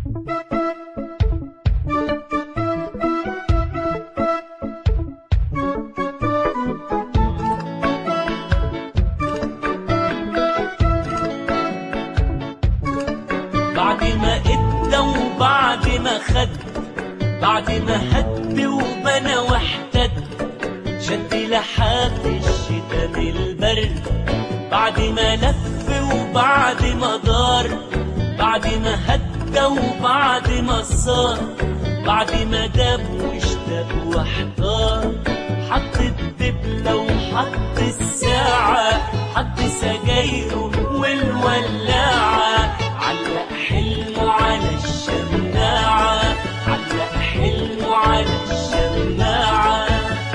بعد ما ادى وبعد ما خد بعد ما هد وبنى واحتد شد لحاف الشتا بالبرد بعد ما لف وبعد ما دار بعد ما هدى وبعد ما صار بعد ما داب واشتاق واحتار حط الدبلة وحط الساعة حط سجايره والولاعة علق حلمه على الشماعة علق حلمه على الشماعة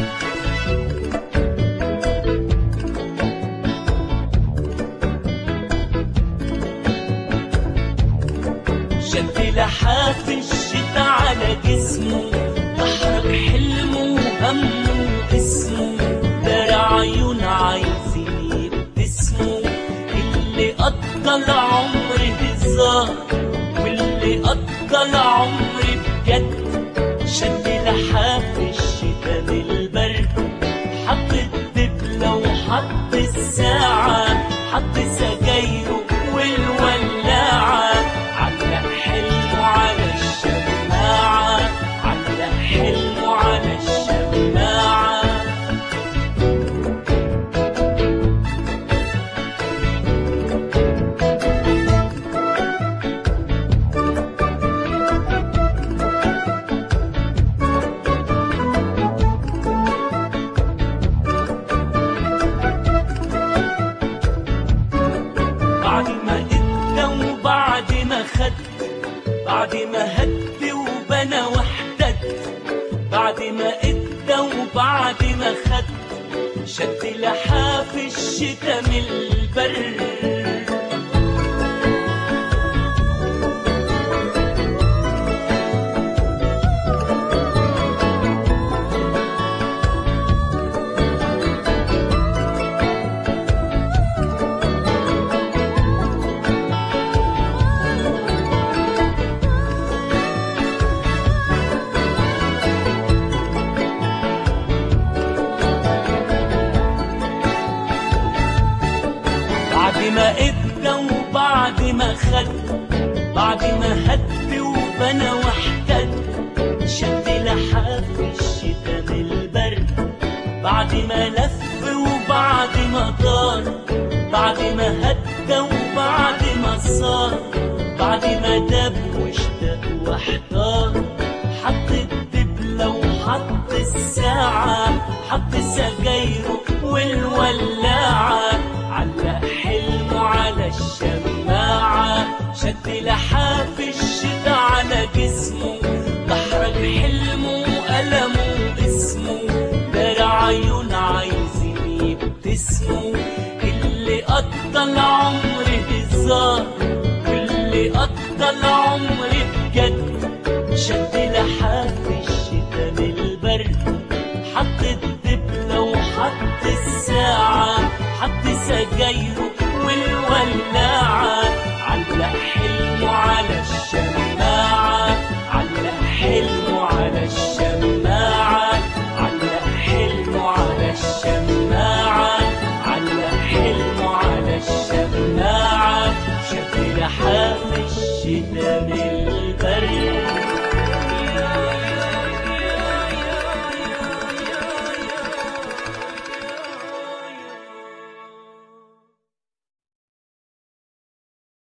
شد لحاف الشتا على جسمه تحرك حلمه وهمه واسمه دار عيون عايزين يبتسموا اللي قضى العمر هزار واللي قضى العمر بجد شد لحاف الشتا بالبرد حط الدبلة وحط الساعة حط سجايره والولاعة علق حلمه على الشماعة علق حلمه على الشماعة بعد ما ادى وبعد ما خد بعد ما هد وبنى واحتد بعد ما ادى وبعد ما خد شد لحاف الشتا من البر بعد ما ادى وبعد ما خد بعد ما هد وبنى واحتد شد لحاف الشتا بالبرد بعد ما لف وبعد ما دار بعد ما هدى وبعد ما صار بعد ما داب واشتاق واحتار حط الدبلة وحط الساعة حط سجايره والولاعة علق حلمه على الشماعة شد لحاف الشتا على جسمه دحرج حلمه وألمه باسمه دار عيون عايزين يبتسموا اللي قضى العمر هزار واللي قضى العمر بجد شد لحاف الشتا بالبرد حط الدبلة وحط الساعة حط سجايره والولاعة علق حلمه على الشمس